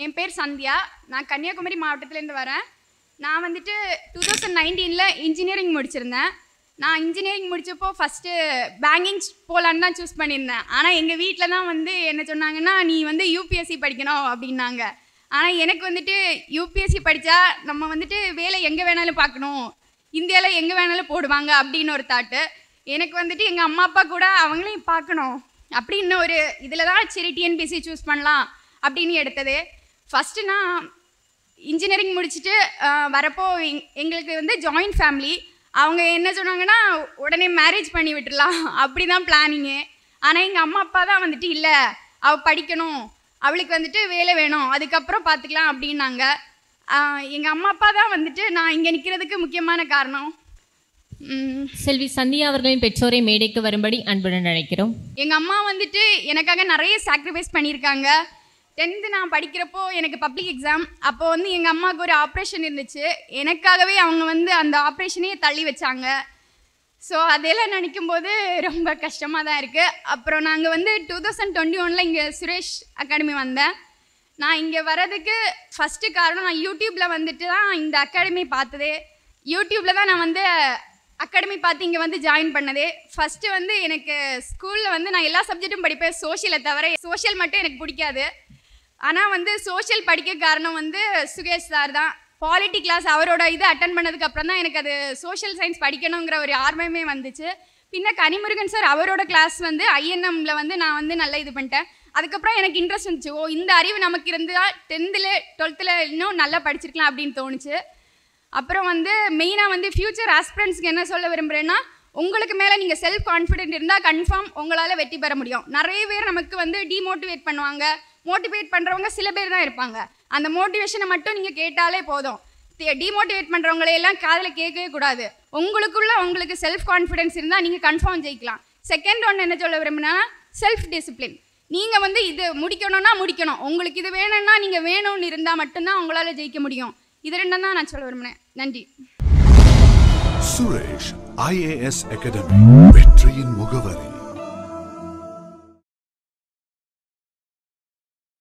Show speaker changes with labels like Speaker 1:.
Speaker 1: என் பேர் சந்தியா நான் கன்னியாகுமரி மாவட்டத்துலேருந்து வரேன் நான் வந்துட்டு டூ தௌசண்ட் நைன்டீனில் இன்ஜினியரிங் முடிச்சிருந்தேன் நான் இன்ஜினியரிங் முடிச்சப்போ ஃபஸ்ட்டு பேங்கிங் போகலான்னு தான் சூஸ் பண்ணியிருந்தேன் ஆனால் எங்கள் வீட்டில் தான் வந்து என்ன சொன்னாங்கன்னா நீ வந்து யூபிஎஸ்சி படிக்கணும் அப்படின்னாங்க ஆனால் எனக்கு வந்துட்டு யூபிஎஸ்சி படித்தா நம்ம வந்துட்டு வேலை எங்கே வேணாலும் பார்க்கணும் இந்தியாவில் எங்கே வேணாலும் போடுவாங்க அப்படின்னு ஒரு தாட்டு எனக்கு வந்துட்டு எங்கள் அம்மா அப்பா கூட அவங்களையும் பார்க்கணும் அப்படின்னு ஒரு இதில் தான் சரி டிஎன்பிசி சூஸ் பண்ணலாம் அப்படின்னு எடுத்தது ஃபஸ்ட்டு நான் இன்ஜினியரிங் முடிச்சுட்டு ஆஹ், வரப்போ எங் எங்களுக்கு வந்து ஜாயிண்ட் ஃபேமிலி அவங்க என்ன சொன்னாங்கன்னா உடனே மேரேஜ் பண்ணி விட்டுடலாம் அப்படி தான் பிளானிங்கு ஆனால் எங்கள் அம்மா அப்பா தான் வந்துட்டு இல்லை அவள் படிக்கணும் அவளுக்கு வந்துட்டு வேலை வேணும் அதுக்கப்புறம் பார்த்துக்கலாம் அப்படின்னாங்க எங்கள் அம்மா அப்பா தான் வந்துட்டு நான் இங்கே நிற்கிறதுக்கு முக்கியமான காரணம் உம்,
Speaker 2: செல்வி சந்தியா அவர்களின் பெற்றோரை மேடைக்கு வரும்படி அன்புடன் அழைக்கிறோம்
Speaker 1: எங்கள் அம்மா வந்துட்டு எனக்காக நிறைய சாக்ரிஃபைஸ் பண்ணியிருக்காங்க டென்த்து நான் படிக்கிறப்போ எனக்கு பப்ளிக் எக்ஸாம் அப்போ வந்து எங்கள் அம்மாவுக்கு ஒரு ஆப்ரேஷன் இருந்துச்சு எனக்காகவே அவங்க வந்து அந்த ஆப்ரேஷனையே தள்ளி வச்சாங்க ஸோ அதெல்லாம் நினைக்கும் போது ரொம்ப கஷ்டமாக தான் இருக்குது அப்புறம் நாங்கள் வந்து டூ தௌசண்ட் டுவெண்ட்டி ஒனில் இங்கே சுரேஷ் அகாடமி வந்தேன் நான் இங்கே வர்றதுக்கு ஃபஸ்ட்டு காரணம் நான் யூடியூப்பில் வந்துட்டு தான் இந்த அகாடமி பார்த்ததே யூடியூப்பில் தான் நான் வந்து அகாடமி பார்த்து இங்கே வந்து ஜாயின் பண்ணதே ஃபஸ்ட்டு வந்து எனக்கு ஸ்கூலில் வந்து நான் எல்லா சப்ஜெக்ட்டும் படிப்பேன் சோஷியலை தவிர சோஷியல் மட்டும் எனக்கு பிடிக்காது ஆனால் வந்து சோஷியல் படிக்க காரணம் வந்து சுகேஷ் சார் தான் பாலிட்டி கிளாஸ் அவரோட இது அட்டன் பண்ணதுக்கு அப்புறம் தான் எனக்கு அது சோஷியல் சயின்ஸ் படிக்கணுங்கிற ஒரு ஆர்வமே வந்துச்சு பின்ன கனிமுருகன் சார் அவரோட கிளாஸ் வந்து ஐஎன்எம்ல வந்து நான் வந்து நல்லா இது பண்ணிட்டேன் அதுக்கப்புறம் எனக்கு இன்ட்ரெஸ்ட் இருந்துச்சு ஓ இந்த அறிவு நமக்கு இருந்தால் டென்த்தில் டுவெல்த்தில் இன்னும் நல்லா படிச்சிருக்கலாம் அப்படின்னு தோணுச்சு அப்புறம் வந்து மெயினாக வந்து ஃப்யூச்சர் ஆஸ்பிரண்ட்ஸ்க்கு என்ன சொல்ல விரும்புகிறேன்னா உங்களுக்கு மேலே நீங்கள் செல்ஃப் கான்ஃபிடென்ட் இருந்தால் கன்ஃபார்ம் உங்களால் வெற்றி பெற முடியும் நிறைய பேர் நமக்கு வந்து டிமோட்டிவேட் பண்ணுவாங்க மோட்டிவேட் பண்ணுறவங்க சில பேர் தான் இருப்பாங்க அந்த மோட்டிவேஷனை மட்டும் நீங்கள் கேட்டாலே போதும் டிமோட்டிவேட் பண்ணுறவங்களையெல்லாம் காதில் கேட்கவே கூடாது உங்களுக்குள்ள உங்களுக்கு செல்ஃப் கான்ஃபிடென்ஸ் இருந்தால் நீங்கள் கன்ஃபார்ம் ஜெயிக்கலாம் செகண்ட் ஒன்று என்ன சொல்ல விரும்பினா செல்ஃப் டிசிப்ளின் நீங்கள் வந்து இது முடிக்கணும்னா முடிக்கணும் உங்களுக்கு இது வேணும்னா நீங்கள் வேணும்னு இருந்தால் மட்டும்தான் உங்களால் ஜெயிக்க முடியும் இது ரெண்டும் தான் நான் சொல்ல விரும்பினேன் நன்றி
Speaker 3: சுரேஷ் ஐஏஎஸ் அகாடமி வெற்றியின் முகவரி